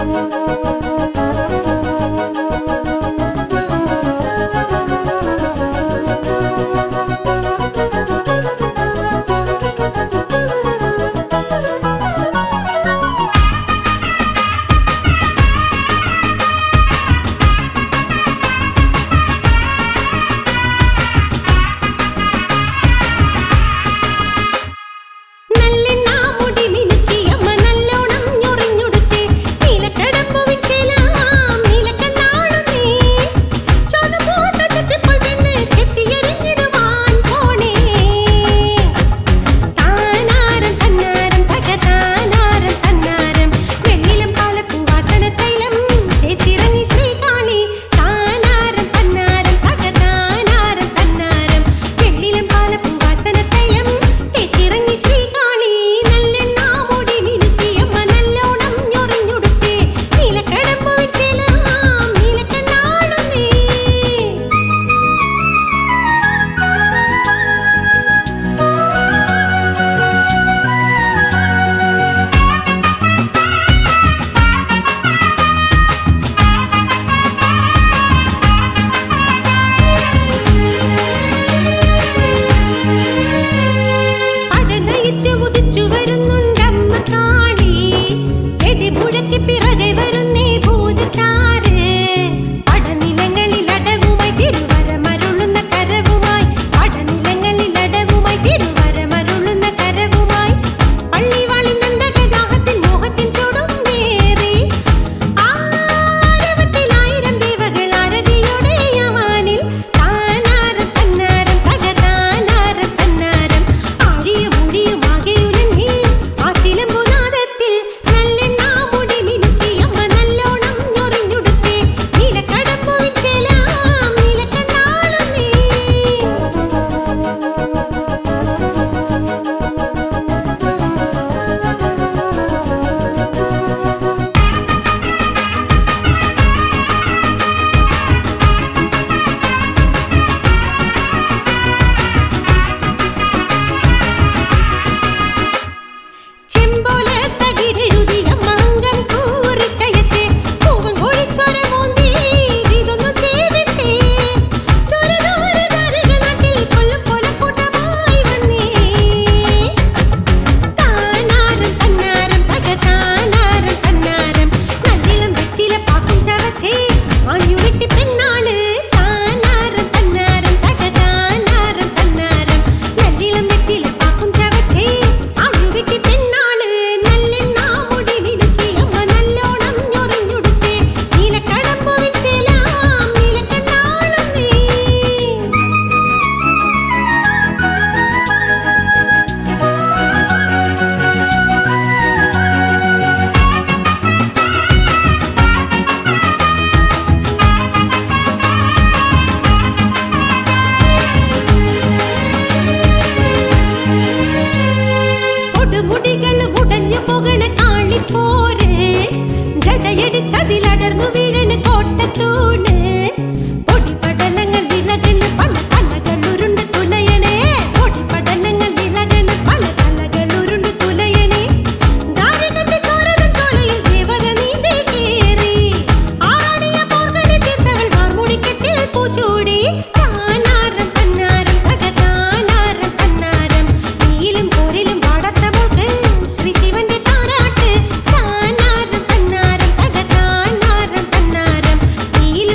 നീല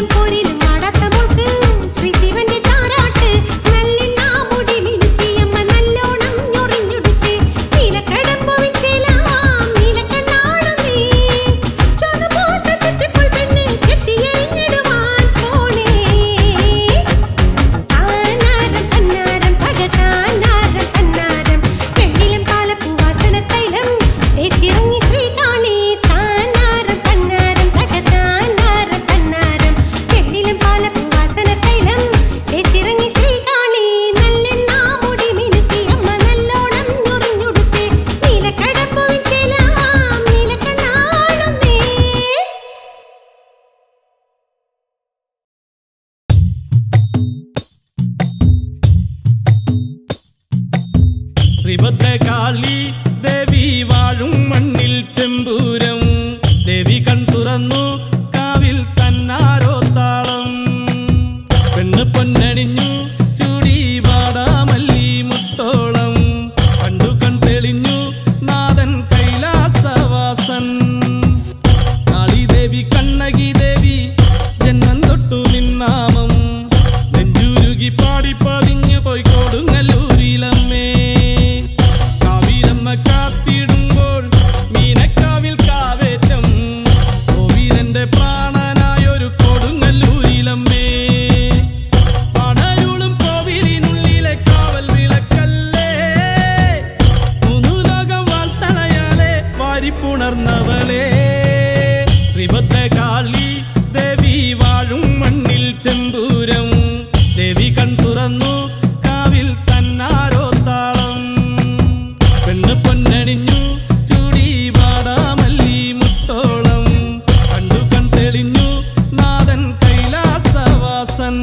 ദേവി കൺ തുറന്നു കാവിൽ തന്നാരോ താളം പെണ്ണ് പൊന്നണിഞ്ഞു ചൂടി വാടാമല്ലി മുത്തോളം കണ്ടു കൺ തെളിഞ്ഞു നാഥൻ കൈലാസവാസൻ കാളി ദേവി കണ്ണകി ദേവി ജന്മം തൊട്ടു നിന്നാമം നെഞ്ചുരുകി പാടി പതിഞ്ഞു പോയി കൊടുങ്ങല്ലൂരിലമ്മേ കാവിലമ്മ കാത്തിടുമ്പോൾ മീനക്കാവിൽ കാവേറ്റം കോവിലന്റെ പ്രാണനായൊരു കൊടുങ്ങല്ലൂരിലമ്മേ പടരുളും കോവിലിനുള്ളിലെ കാവൽ വിളക്കല്ലേ മൂന്നു ലോകം വാൾത്തണയാലെ വാരിപ്പുണർന്നവളെ ശ്രീഭദ്രകാളി ദേവി വാഴും മണ്ണിൽ ചെമ്പൂരം ദേവി കൺ തുറന്നു കാവിൽ തന്നാരോ താളം പെണ്ണ് പൊന്നണിഞ്ഞു ചൂടി വാടാമല്ലി മുത്തോളം കണ്ടു കൺ തെളിഞ്ഞു നാഥൻ കൈലാസവാസൻ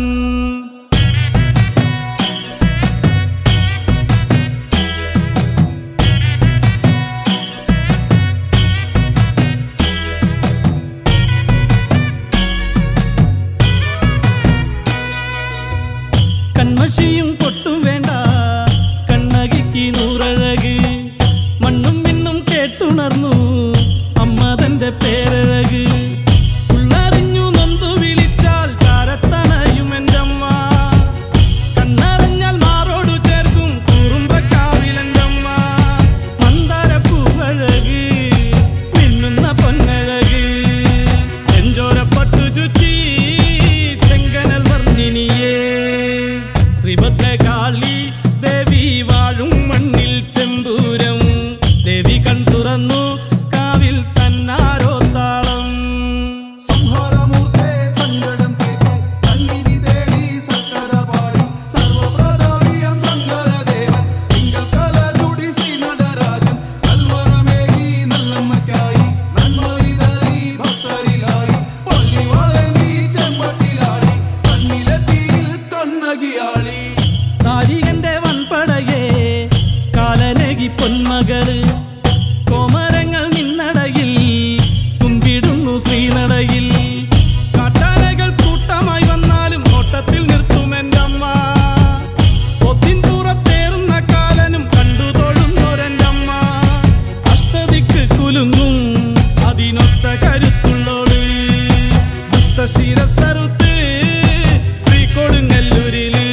കൺമഷിയും പൊട്ടും വേണ്ട കണ്ണകിക്ക് നൂറഴക് മണ്ണും മിന്നും കേട്ടുണർന്നു അമ്മ തന്റെ പേരഴക് ഉള്ളറിഞ്ഞു നൊന്തു വിളിച്ചാൽ കാരത്തണയും എൻ്റെ അമ്മ കണ്ണറിഞ്ഞാൽ മാറോടു ചേർക്കും കുറുമ്പക്കാവിലെൻ്റെ അമ്മ മന്ദാരപ്പൂവഴക് മിന്നുന്ന പൊന്നഴക് എഞ്ചോരപ്പട്ടു ചുറ്റി ചെങ്കനൽ വർണ്ണിനിയേ ശ്രീഭദ്രകാളി ദേവി വാഴും മണ്ണിൽ ചെമ്പൂരം ദേവി കൺ തുറന്നു കാവിൽ തന്നാരോ താളം സംഹാരമൂർത്തേ സങ്കടം കേട്ട് സന്നിധി തേടി സക്കര പാടി സർവപ്രതാപിയം ശങ്കരദേവൻ തിങ്കൾ കലചൂടി ശ്രീനടരാജൻ കൽവരമേകി നല്ലമ്മയ്ക്കായി നന്മവിതറി ഭക്തരിലായി പള്ളി വളങ്ങി ചെമ്പട്ടിലാടി കണ്ണിലെത്തിയിൽ കണ്ണകിയാളി താരികന്റെ വൻപടയേ കാലനകി പൊന്മകള് കോമരങ്ങൾ നിന്നടയിൽ കുമ്പിടുന്നു ശ്രീനടയിൽ കാട്ടാനകൾ കൂട്ടമായി വന്നാലും ഓട്ടത്തിൽ നിർത്തും എൻ്റെ അമ്മ ഒത്തിൻ പുറത്തേറുന്ന കാലനും കണ്ടു തൊഴുന്നൊരെൻ്റെ അമ്മ അഷ്ടദിക്ക് കുലുങ്ങും അതിനൊത്ത കരുത്തുള്ളോട് ദുഷ്ടശിരസറുത്ത് ശ്രീ കൊടുങ്ങല്ലൂരില്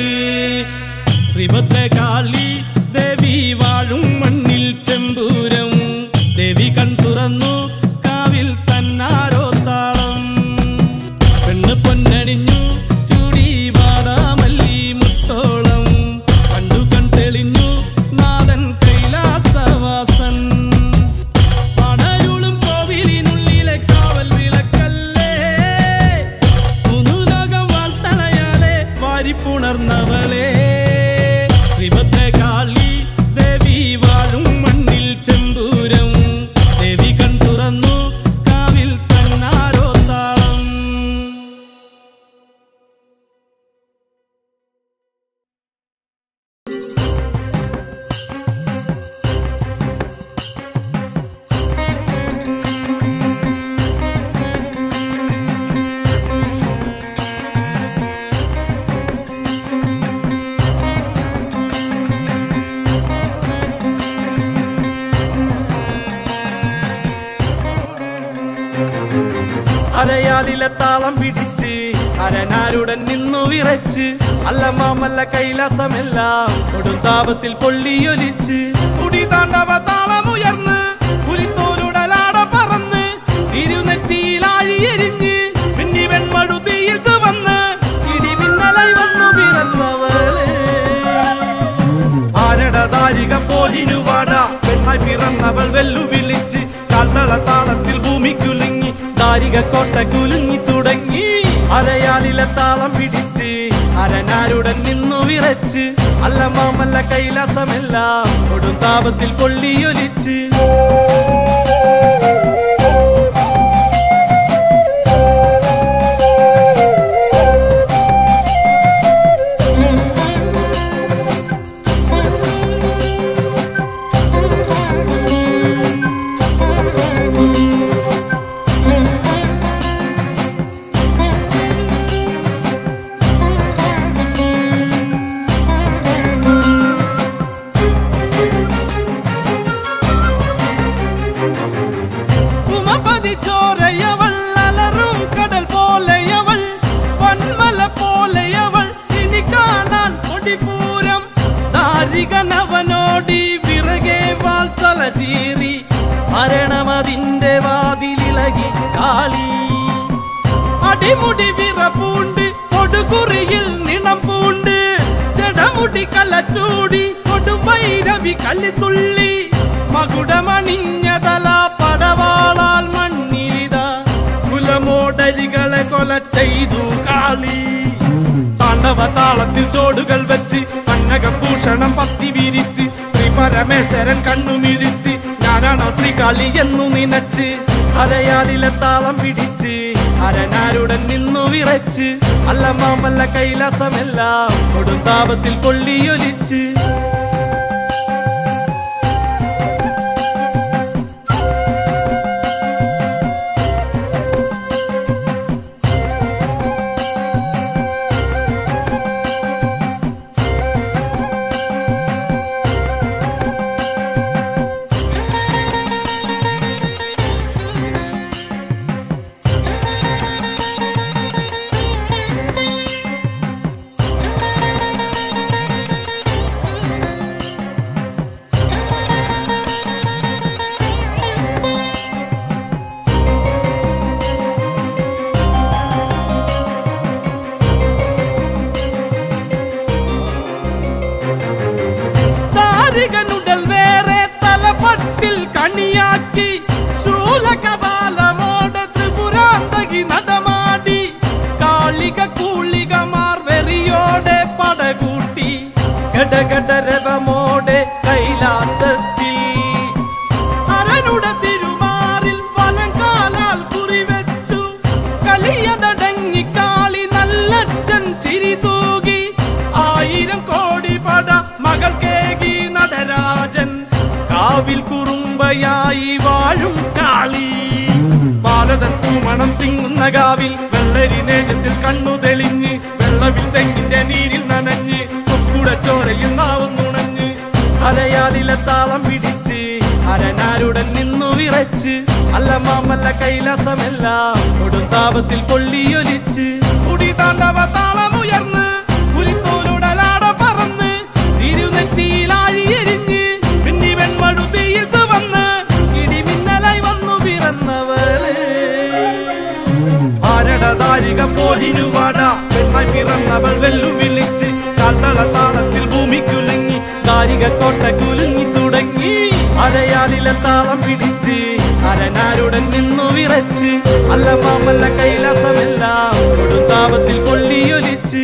ശ്രീഭദ്രകാളി ദേവി വാഴും മണ്ണിൽ ചെമ്പൂരം ദേവി കൺ തുറന്നു കാവിൽ തന്നാരോ താളം പെണ്ണ് പൊന്നണിഞ്ഞു ചൂടി വാടാമല്ലി മുത്തോളം കണ്ടു കൺ തെളിഞ്ഞു നാഥൻ കൈലാസവാസൻ പടരുളും കോവിലിനുള്ളിലെ കാവൽ വിളക്കല്ലേ മൂന്നു ലോകം വാൾത്തണയാലെ വാരിപ്പുണർന്നവളെ ശ്രീഭദ്രകാളി ദേവി വാഴും മണ്ണിൽ ചെമ്പൂരം ദേവി കൺ തുറന്നു കാവിൽ തന്നാരോ താളം അരയാലിലെ താളം പിടിച്ച് അരനാരുടൻ നിന്നു വിറച്ച് അല്ല മാമല്ല കൈലാസമെല്ലാം കൊടും താപത്തിൽ പൊള്ളിയൊലിച്ച് കുടി താണ്ടവ താളമുയർന്ന് പുലിത്തോലുടലാട പറന്ന് തിരുനെറ്റിയിൽ ആഴിയെരിഞ്ഞ് പിന്നി വെൺമടുതിയിൽ ചുവന്ന് ഇടിമിന്നലായി വന്നു പിറന്നവളെ ആരടതാരിക പോലിനുവാട പെണ്ണായി പിറന്നവൾ വെല്ലുവിളിച്ച് കാൽത്തള താളത്തിൽ ഭൂമി കുലുങ്ങി ദാരിക കോട്ട കുലുങ്ങി തുടങ്ങി അരയാലിലെ താളം പിടിച്ച് അരനാരുടൻ നിന്നു വിറച്ച് അല്ല മാമല്ല കൈലാസമെല്ലാം കൊടും താപത്തിൽ പൊള്ളിയൊലിച്ച് ഹിമപതി ചോരയവൾ അലറും കടൽ പോലെയവൾ പൊന്മല പോലെയവൾ ഇനി കാണാൻ കൊടിപൂരം ദാരികനവനോടി വിറകെ വാൾത്തല ചീറി മരണമതിന്റെ വാതിലിളകി കാളി അടിമുടി വിറപ്പൂണ്ട് കൊടുകുറിയിൽ നിണം പൂണ്ട് ജടമുടി കലച്ചൂടി കൊടുവൈരവി കല്ലിത്തുള്ളി മകുടമണിഞ്ഞ തല പടവാളാൽ മണ്ണിരിത കുലമോടരികളെ കൊല ചെയ്തു കാളി താണ്ഡവ താളത്തിൽ ചോടുകൾ വെച്ച് കണ്ണകഭൂഷണം പത്തി വിരിച്ച് ശ്രീ പരമേശ്വരൻ കണ്ണുമിഴിച്ച് ഞാനാണ് ശ്രീകാളി എന്നു നിനച്ച് അരയാലിലെ താളം പിടിച്ച് അരനാരുടൻ നിന്നു വിറച്ച് അല്ല മാമല്ല കൈലാസമെല്ലാം കൊടുന്താപത്തിൽ കൊള്ളിയൊലിച്ച് താരികനുടൽ വേറെ തലപട്ടിൽ കണിയാക്കി ശൂലകപാലമോടെ ത്രിപുരാന്തകി നടമാടി കാളിക കൂളികമാർ വെറിയോടെ പടകൂട്ടി ഗടഗടരവമോടെ കൈലാസത്തിൽ അരനുടെ തിരുമാറിൽ വലങ്കാലാൽ കുറിവെച്ചു കലിയതടങ്ങി കാളി നല്ലച്ഛൻ ചിരി തൂകി ആയിരം കോടി പട മകൾ കേകി നടരാജൻ കാവിൽ കുറുമ്പയായി വാഴും കാളി ബാലതൻ പൂമണം തിങ്ങുന്ന കാവിൽ വെള്ളരി നേജത്തിൽ കണ്ണു തെളിഞ്ഞ് വെള്ളവിൽ തെങ്ങിന്റെ നീരിൽ നനഞ്ഞ് കൊക്കുടെ ചോരയിൽ നാവും നുണഞ്ഞ് അരയാലിലെ താളം പിടിച്ച് അരനാരുടൻ നിന്നു വിറച്ച് അല്ല മാമല്ല കൈലാസമെല്ലാം കൊടുന്താപത്തിൽ കൊള്ളിയൊലിച്ച് കുടി താണ്ടവ താളമുയർന്ന് പുലിത്തോലുടലാട പറന്ന് തിരുനെറ്റിയിൽ ആഴിയെരിഞ്ഞ് പിന്നി വെൺമടുതിയിൽ ചുവന്ന് ഇടിമിന്നലായി വന്നു പിറന്നവള് ഭാരതതാരിക പോലിരുവാട പെണ്ണായി പിറന്നവൾ വെല്ലുവിളിച്ച് കാട്ടള താളത്തിൽ ഭൂമി കുലുങ്ങി താരിക കോട്ട കുലുങ്ങി തുടങ്ങി അരയാലിലെ താളം പിടിച്ച് അരനാരുടൻ നിന്നു വിറച്ച് അല്ല മാമല്ല കൈലാസമെല്ലാം കൊടുത്താപത്തിൽ കൊള്ളിയൊലിച്ച്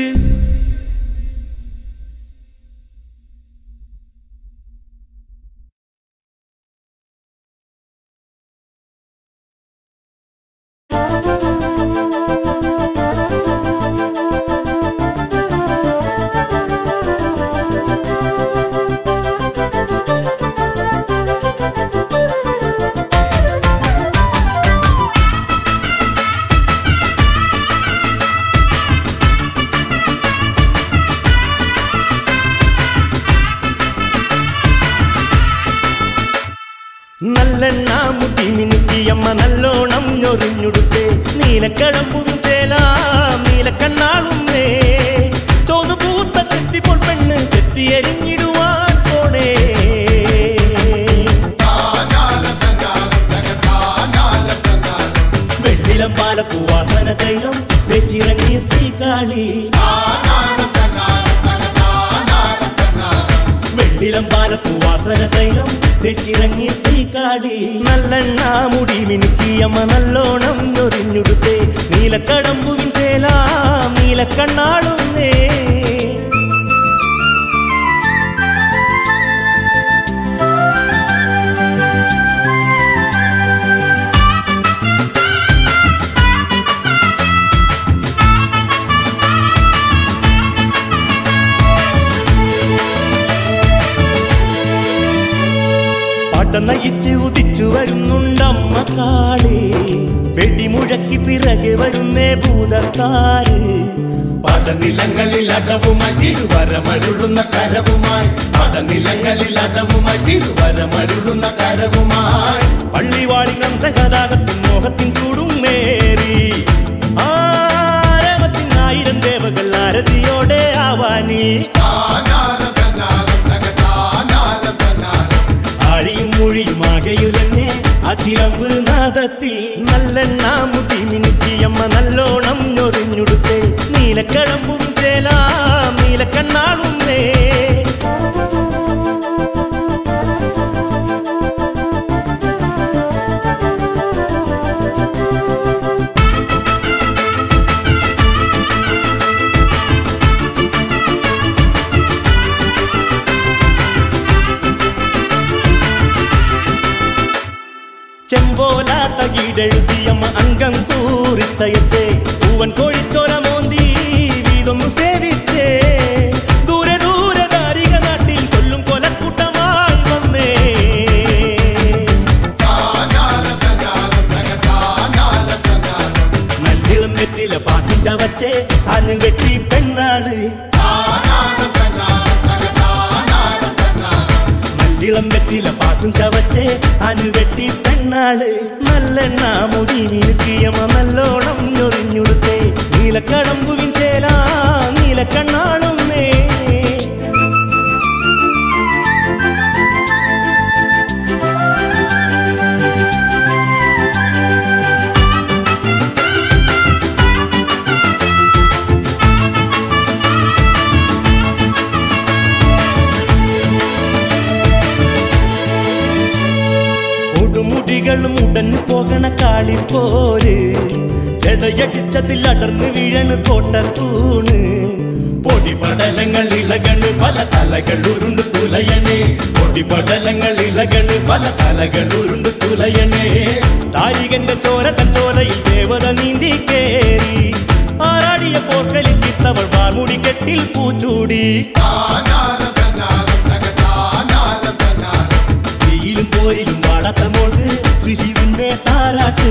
നല്ലെണ്ണ മുട്ടി മിനുക്കിയമ്മ നല്ലോണം ഞൊറിഞ്ഞുടുത്തേ നീലക്കഴമ്പും ചേലാം നീലക്കണ്ണാളുന്നേ ചോന്നു പൂത്ത ചെത്തിപ്പോൾ പെണ്ണ് ചെത്തി എരിഞ്ഞിടുവാൻ പോണേ വെള്ളിലം പാലപ്പൂവാസന തൈലം വെച്ചിറങ്ങിയ ശ്രീകാളി വെള്ളിലം പാലപ്പൂവാസന തൈലം വെച്ചിറങ്ങിയ ശ്രീകാളി നല്ലെണ്ണ മുടി മിനുക്കിയമ്മ നല്ലോണം ഞൊറിഞ്ഞുടുത്തേ നീലക്കടമ്പുവിൻ ചേലാം നീലക്കണ്ണാളുന്നേ പടനയിച്ച് ഉദിച്ചു വരുന്നുണ്ടമ്മ കാളി വെടിമുഴക്കി പിറകെ വരുന്നേ ഭൂതത്താര് പടനിലങ്ങളിൽ അടവുമായി തിരുവരമരുളുന്ന കരവുമായി പടനിലങ്ങളിൽ അടവുമായി തിരുവരമരുളുന്ന കരവുമായി പള്ളിവാളി നന്ദഗതാകത്തും ചന്തത്തിൽ നല്ലെണ്ണ മുടി മിനുക്കിയമ്മ നല്ലോണം ഞൊറിഞ്ഞുടുത്തേ നീലക്കഴമ്പും ചേല നീലക്കണ്ണാളുന്നേ ചെമ്പോല തകിടെഴുതിയമ്മ അംഗം കൂറിച്ചയച്ചേ പൂവൻ കോഴിച്ചോല മോന്തി വീതൊന്നു സേവിച്ചേ ദൂരെ ദൂരെ ദാരിക നാട്ടിൽ കൊല്ലും കൊലക്കൂട്ടമായി വന്നേ നല്ലിളം വെറ്റില പാട്ടും ചവച്ചേ അന്നും കെട്ടി പെണ്ണാള് നല്ലിളം വെറ്റില പാട്ടും ചവച്ചേ അന്നു കെട്ടി പെണ്ണാള് നല്ലെണ്ണ മുടി മിനുക്കിയമ നല്ലോണം ഞൊറിഞ്ഞുടുത്തേ നീലക്കടമ്പുവിൻ ചേല നീലക്കണ്ണാളുന്നേ കൊടുമുടികളും ഉടഞ്ഞു പോകണ കാളിപ്പോര് ജടയടിച്ചതിൽ അടർന്ന് വീഴണ് കോട്ടത്തൂണ് പൊടിപടലങ്ങൾ ഇളകണ് പല തലകൾ ഉരുണ്ട് തുലയണേ പൊടിപടലങ്ങൾ ഇളകണ് പല തലകൾ ഉരുണ്ട് തുലയണേ താരികന്റെ ചോരട്ടൻ ചോലയിൽ ദേവത നീന്തി കേറി ആരാടിയ പോർക്കലിൽ കിത്തവൾ വാർമുടി കെട്ടിൽ പൂച്ചൂടി തീയിലും പോരിലും വാടാത്ത മോൾക്ക് ശ്രീ ശിവന്റെ താരാട്ട്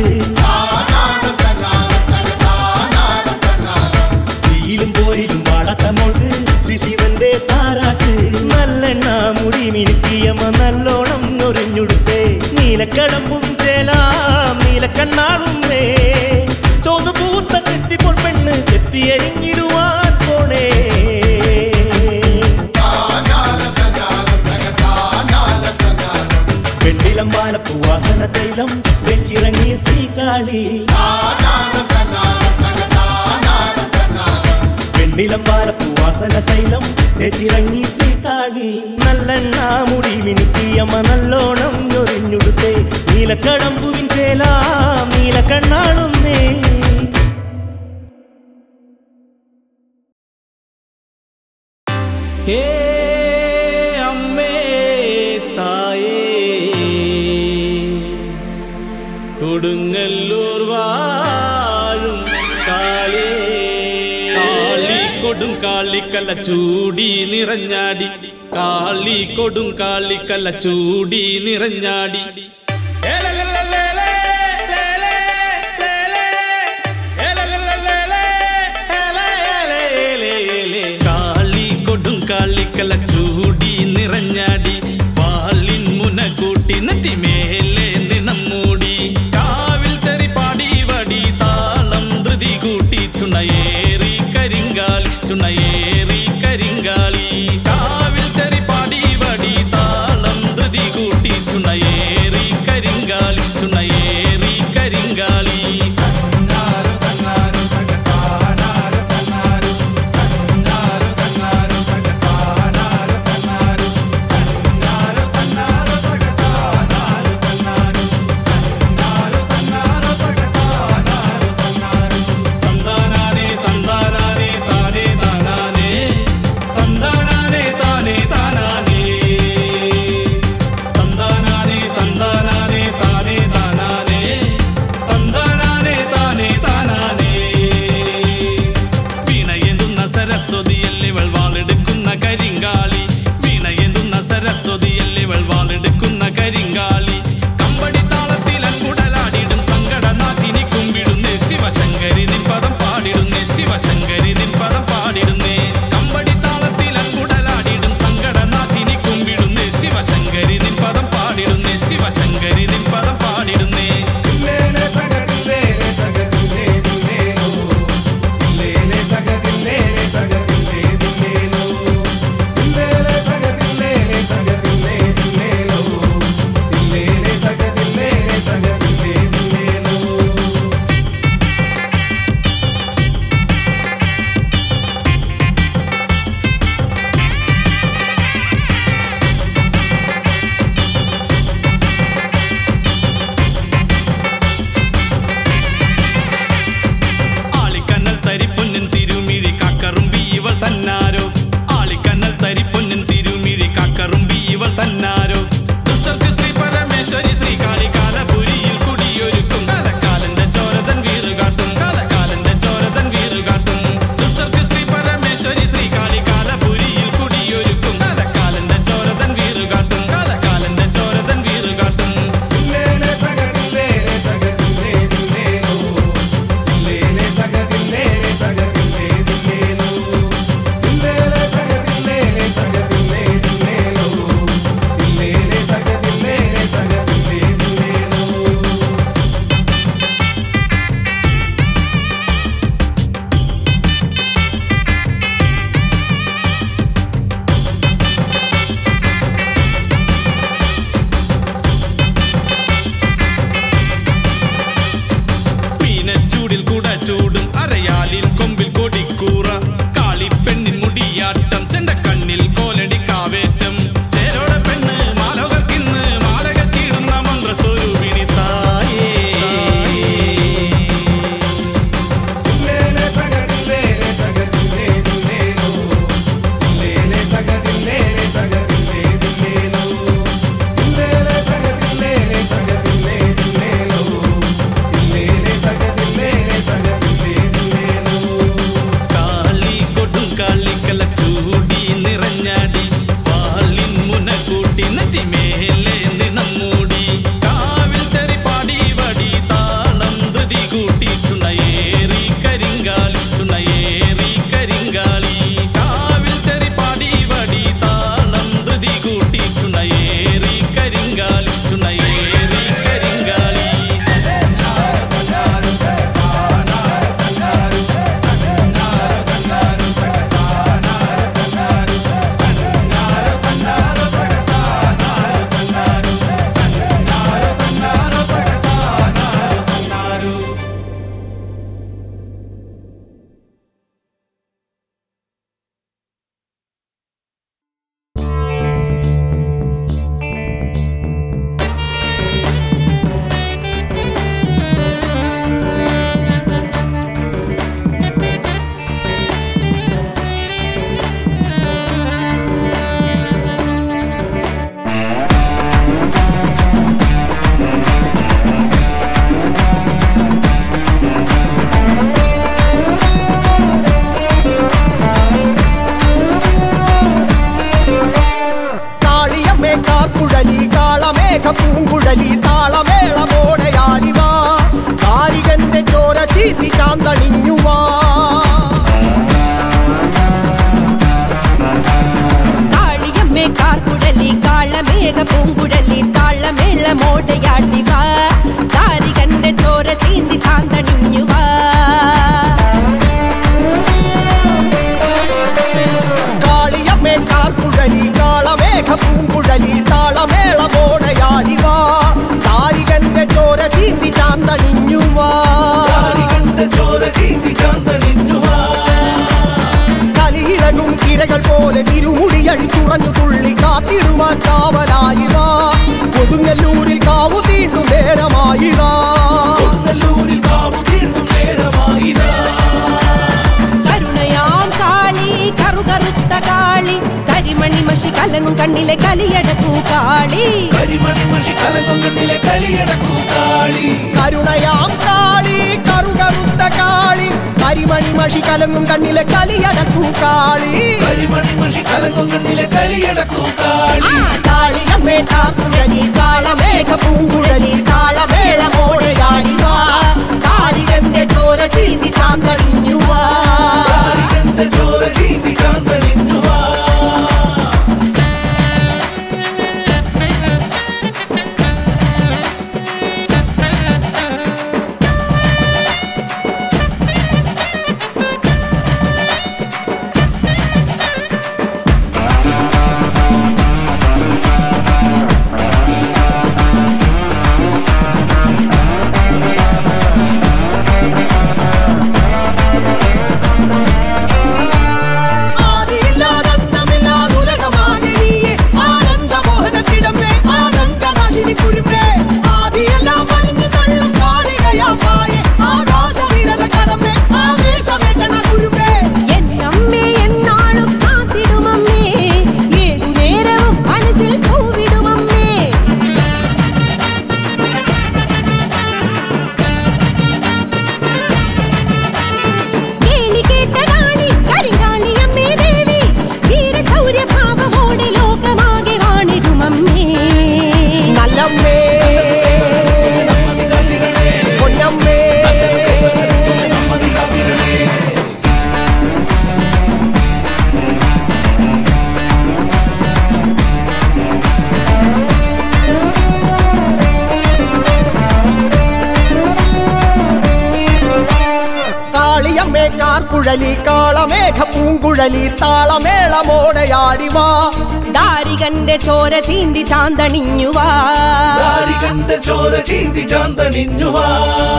തീയിലും പോരിലും വാടാത്ത മോൾക്ക് ശ്രീ ശിവന്റെ താരാട്ട് നല്ലെണ്ണ മുടി മിനുക്കിയമ്മ നല്ലോണം ഞൊറിഞ്ഞുടുത്തേ നീലക്കടമ്പും ചേല നീലക്കണ്ണാളുന്നേ ചോന്നു പൂത്ത ചെത്തിപ്പോൾ പെണ്ണ് ചെത്തി എരിഞ്ഞിടുവാൻ പോണേ വെണ്ണിലം വാനപ്പൂവാസന തൈലം വെച്ചിറങ്ങിയ ശ്രീകാളി വെണ്ണിലം വാനപ്പൂവാസന തൈലം വെച്ചിറങ്ങി ശ്രീകാളി നല്ലെണ്ണ മുടി മിനുക്കിയമ്മ നല്ലോണം ഞൊറിഞ്ഞുടുത്തേ നീലക്കടമ്പുവിൻ ചേല നീലക്കണ്ണാളുന്നേ ഹേ അമ്മേ തായേ കൊടുങ്ങല്ലൂർ വാഴും കാളേ കാളി കൊടും കാളിക്കല്ല ചൂടി നിറഞ്ഞാടി കാളി കൊടും കാളിക്കല്ല ചൂടി നിറഞ്ഞാടി ഏലലലലേലേ, ലേലേ, ലേലേ, ഏലലലലേലേ, ഏലേ, ഏലേ, ഏലേ. കാളി കൊടും കാളിക്കല ചൂടി നിറഞ്ഞാടി പാലിൻ മുന കൂട്ടി നെറ്റിമേലെ നിണം മൂടി കാവിൽ തെറി പാടി വടി താളം ധൃതി കൂട്ടി ചുണയേറി കരിങ്കാലി ചുണയേറി കരിങ്കാലി കാവിൽ തെറി പാടി വടി താളം ധൃതി കൂട്ടി ചുണയേറി കരിങ്കാലി ചുണയേറി കരിങ്കാലി കലിയടക്കൂ കാളി കരിമണി മഷി കലങ്ങും കണ്ണിലെ കരിയടക്കൂ കാളി കരുണയാം കാളി കറുകറുത്ത കാളി കരിമണി മഷി കലങ്ങും കണ്ണിലെ കളിയടക്കൂ കാളി കരിമണി മഷി കലങ്ങും കണ്ണിലെ കരിയടക്കൂ കാളി കാളിയമ്മേ കാക്കുഴലി കാളമേഘ പൂങ്കുഴലി താളമേളമോടെയാടി വാ കാലികന്റെ ചോര ചീന്തി ചാന്തണിഞ്ഞു വാ കാളികന്റെ ചോര ചീന്തി ചാന്തണിഞ്ഞുവാ ആദിയില്ലാതന്തമില്ലാതുലകമാകെ നീയെ ആനന്ദമോഹനത്തിടമേ ആനന്ദനാശിനി കുരുമേ ആദിയെല്ലാം അറിഞ്ഞു തള്ളും കാളികയാമായ ആകാശവിരത കടമേ ആവേശമേറ്റണ കുരുമേ എന്നമ്മേ എന്നാളും കാത്തിടുമമ്മേ ഏതു നേരവും മനസ്സിൽ പൂവിടുമമ്മേ കേളി കേട്ട കാളി കരിങ്കാളിയമ്മേ ദേവി വീരശൗര്യഭാവമോടെ ലോകമാകെ വാണിടുമമ്മേ നല്ലമ്മേ നമ്മതി കാത്തിടണേ പൊന്നമ്മേ നമ്മതി കാത്തിടണേ കാളിയമ്മേ കാർക്കുഴലി കാളമേഘ പൂങ്കുഴലി താളമേളമോടെയാടി വാ ദാരികന്റെ ചോര ചീന്തി ചാന്തണിഞ്ഞുവാ കാളികന്റെ ചോര ചീന്തി ചാന്തണിഞ്ഞുവാ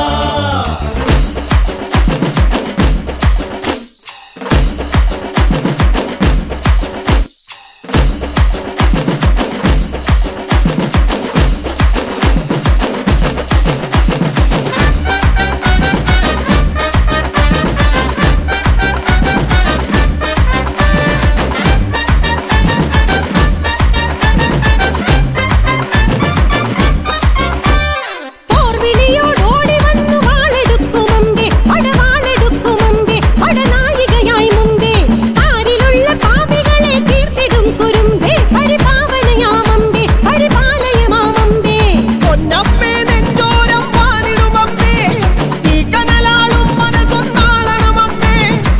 പോർവിളിയോട് ഓടി വന്നു വാളെടുക്കുമുമ്പേ പടവാളെടുക്കുമുമ്പേ പടനായികയായി മുമ്പേ ആരിലുള്ള പാപികളെ തീർത്തിടും കുരുമ്പേ പരിപാവനയാമമ്പേ പരിപാലയമാമമ്പേ പൊന്നമ്മേ നെഞ്ചോരം വാണിടുമമ്മേ ഈ കനലാളും മനസ്സൊന്നാളണമമ്മേ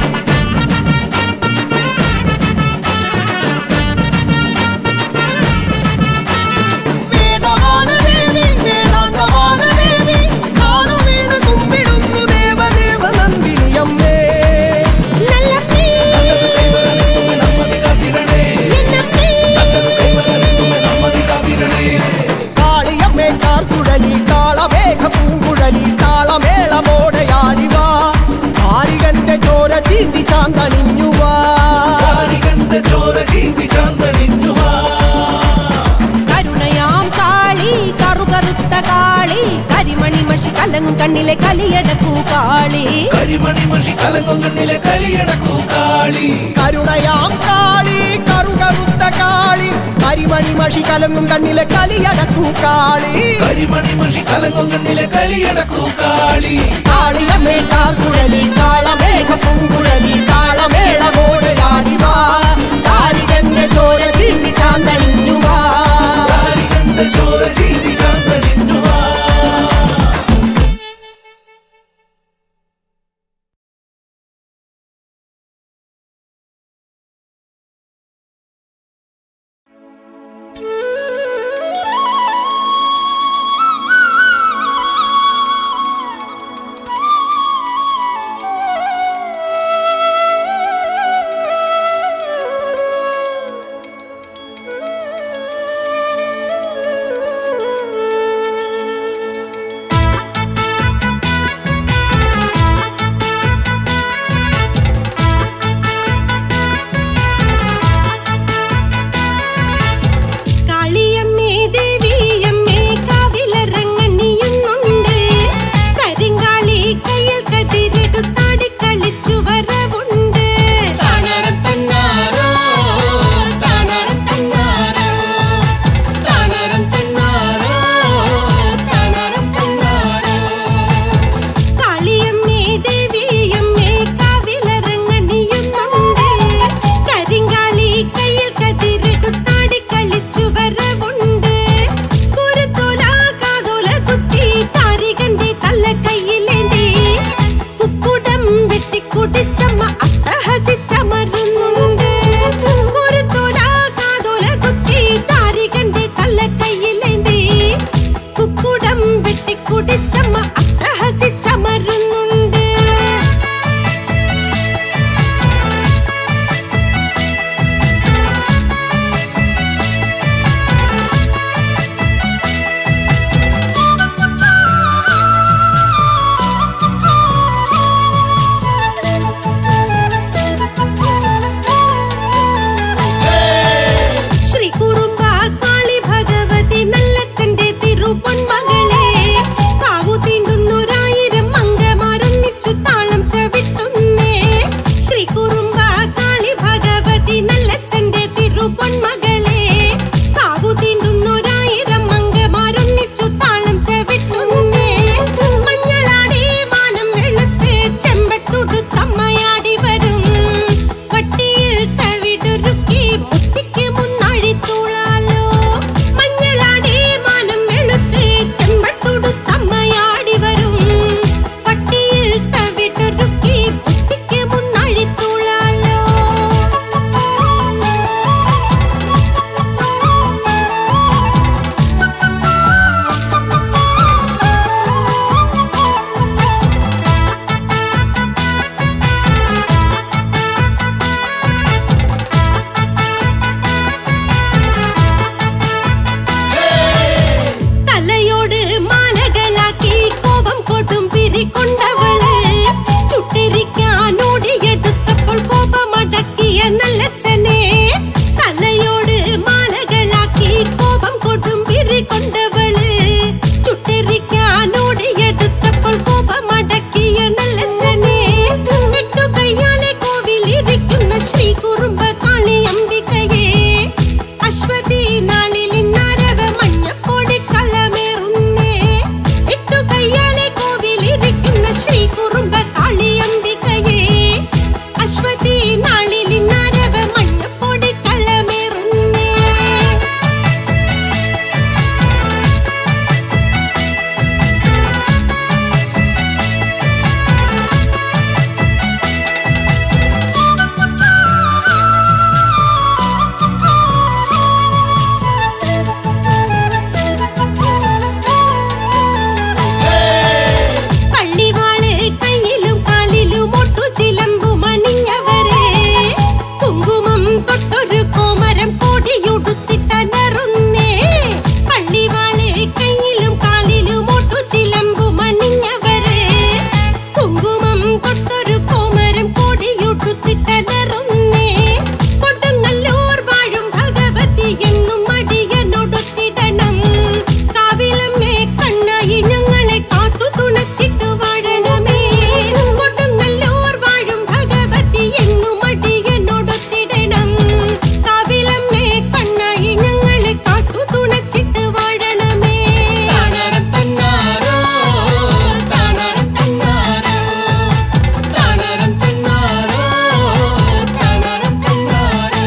വേദമാണ് ദേവി വേദാന്തമാണ് ദേവി കാണു വീണ് കുമ്പിടുന്നു ദേവദേവ നന്ദിനിയമ്മേ നല്ലമ്മേ നമ്മതി കാത്തിടണേ എന്നമ്മേ നമ്മതി കാത്തിടണേ കാളിയമ്മേ കാർക്കുഴലി കാളമേഘ പൂങ്കുഴലി താളമേളമോടെയാടി വാ കാരികന്റെ ചോര ചീന്തി ചാന്തണിഞ്ഞു വാ കാളികന്റെ ചോര ചീന്തി ചാന്തണിഞ്ഞുവാ കരുണയാം കാളി കറുകറുത്ത കാളി കരിമണി മഷി കലങ്ങും കണ്ണിലെ കലിയടക്കൂ കാളി കരിമണി മഷി കലങ്ങും കണ്ണിലെ കരിയടക്കൂ കാളി കരുണയാം കാളി കറുകറുത്ത കാളി കരിമണി മഷി കലങ്ങും കണ്ണിലെ കളിയടക്കൂ കാളി കരിമണി മഷി കലങ്ങും കണ്ണിലെ കരിയടക്കൂ കാളി കാളിയമ്മേ കാർക്കുഴലി കാളമേഘ പൂങ്കുഴലി താളമേളമോടെയാടി വാ കാരികന്റെ ചോര ചീന്തി ചാന്തണിഞ്ഞു വാ കാളികന്റെ ചോര ചീന്തി ചാന്തണിഞ്ഞുവാ ആ കുങ്കുമം തൊട്ടൊരു കോമരം കൊടിയുടുത്തിട്ടലറുന്നേ കൊടുങ്ങല്ലൂർ വാഴും ഭഗവതി എന്നും അടിയനൊടുത്തിടണം കാവിലമ്മേ കണ്ണായി ഞങ്ങളെ കാത്തു തുണച്ചിട്ടു വാഴണമേ കൊടുങ്ങല്ലൂർ വാഴും ഭഗവതി എന്നും അടിയനൊടുത്തിടണം കാവിലമ്മേ കണ്ണായി ഞങ്ങളെ കാത്തു തുണച്ചിട്ട് വാഴണമേ താനാരം തന്നാരോ താനാരം തന്നാരോ താനാരം തന്നാരോ താനാരം തന്നാരോ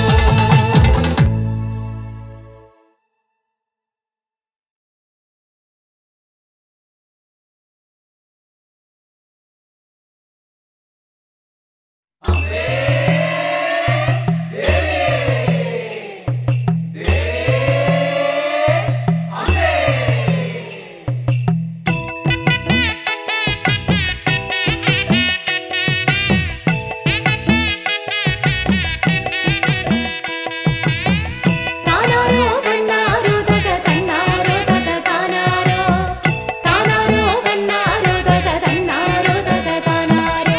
താനാരോ കണ്ണാരോ തക തന്നാരോ തക താനാരോ താനാരോ കണ്ണാരോ തക തന്നാരോ തക താനാരോ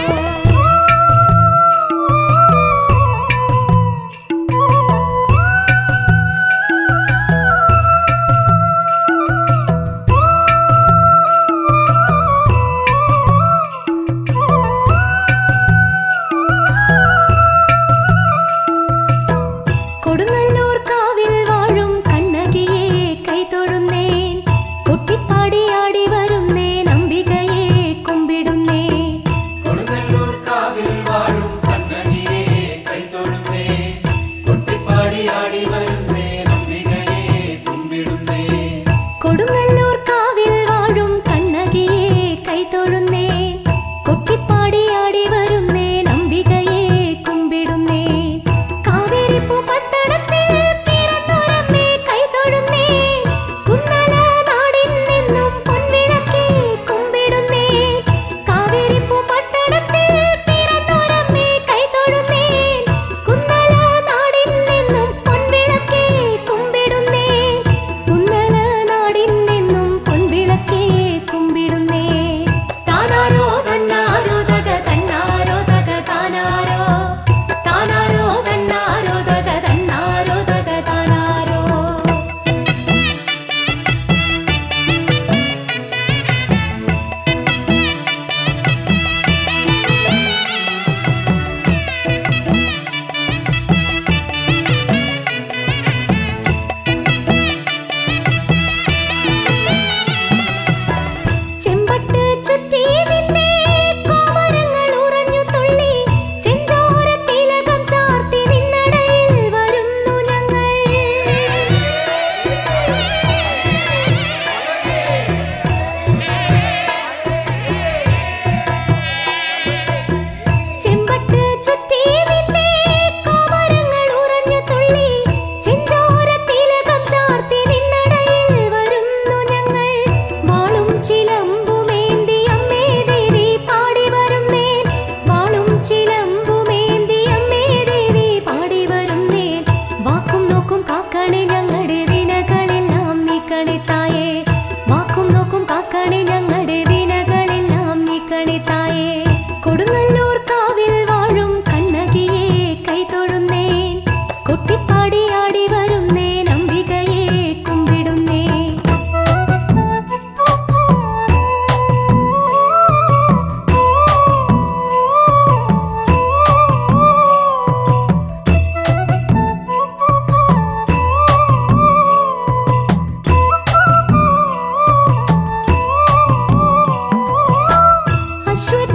കൊടുങ്ങല്ലൂർ കാവിൽ വാഴും കണ്ണകിയെ കൈതൊഴുന്നേൻ കൊട്ടിപ്പാടി ആടി വരുന്നേൻ അംബികയെ കുമ്പിടുന്നേൻ കൊടുങ്ങല്ലൂർ കാവിൽ വാഴും കണ്ണകിയെ കൈതൊഴുന്നേ കൊട്ടിപ്പാടി ആടി വരുന്നേ നന്ദികയെ കുമ്പിടുന്നേ കൊടുങ്ങല്ലൂർ കാവിൽ വാഴും കണ്ണകിയെ കൈതൊഴുന്നേൻ കൊട്ടിപ്പാടി ആടി വരുന്നേൻ അംബികയെ കുമ്പിടുന്നേൻ കാവേരിപ്പൂ പട്ടണത്തിൽ പിറന്നൊരമ്മേ കൈതൊഴുന്നേൻ കുന്നല നാടിൽ നിന്നും പൊൻവിളക്കേ കുമ്പിടുന്നേൻ കാവേരിപ്പൂ പട്ടണത്തിൽ പിറന്നൊരമ്മേ കൈതൊഴുന്നേൻ കുന്നല നാടിൽ നിന്നും പൊൻവിളക്കേ കുമ്പിടുന്നേൻ കുന്നല നാടിൽ നിന്നും പൊൻവിളക്കേ കുമ്പിടുന്നേ താനാരോ തന്നാരോ തക തന്നാരോ തക താനാരോ താനാരോ തന്നാരോ തക തന്നാരോ തക താനാരോ ചെമ്പട്ട് ചുറ്റി നിന്നെ കോമരങ്ങൾ ഉറഞ്ഞു തുള്ളി ചെഞ്ചോര തിലകം ചാർത്തി നിന്നടയിൽ വരുന്നു ഞങ്ങൾ ചെമ്പട്ട് ചുറ്റി നിന്നെ കോമരങ്ങൾ ഉറഞ്ഞു തുള്ളി ചെഞ്ചോര തിലകം ചാർത്തി നിന്നടയിൽ വരുന്നു ഞങ്ങൾ വാളും ചിലമ്പുമേന്തി അമ്മേ ദേവി പാടി വരുന്നേൻ വാളും ചിലമ്പുമേന്തി അമ്മേ ദേവി പാടി വരുന്നേൻ വാക്കും നോക്കും കാക്കണേ ഞങ്ങളുടെ വിനകളെല്ലാം നീക്കണേ തായേ വാക്കും നോക്കും കാക്കണേ ഞങ്ങളുടെ വിനകളെല്ലാം നീക്കണേ തായേ കൊടുങ്ങല്ലൂർ കാവിൽ വാഴും കണ്ണകിയെ കൈതൊഴുന്നേൻ കൊട്ടിപ്പാടി ആടി വരുന്നേൻ അംബികയെ കുമ്പിടുന്നേൻ അശ്വതി